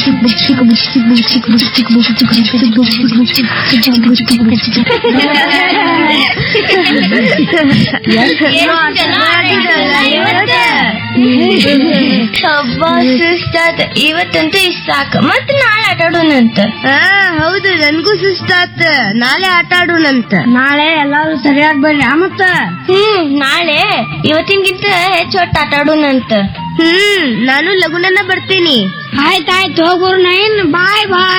ಹಬ್ಬ ಸುಸ್ತಾತ ಇವತ್ತಂತೂ ಇಷ್ಟ ಸಾಕು ಮತ್ ನಾಳೆ ಆಟ ಆಡೋಣಂತ ಹಾ ಹೌದು ನನ್ಗೂ ಸುಸ್ತಾತ್ ನಾಳೆ ಆಟ ಆಡೋಣಂತ ನಾಳೆ ಎಲ್ಲಾರು ಸರಿಯಾಗಿ ಬರ್ರಿ ಮತ್ತ ಹ್ಮ್ ನಾಳೆ ಇವತ್ತಿನಗಿಂತ ಹೆಚ್ಚು ಹೊತ್ತು ಆಟ ಆಡೋಣಂತ ಹ್ಮ್ ನಾನು ಲಗುನನ್ನ ಬರ್ತೀನಿ ಆಯ್ತಾಯ್ತು ಹೋಗೋರು ನೈನ್ ಬಾಯ್ ಬಾಯ್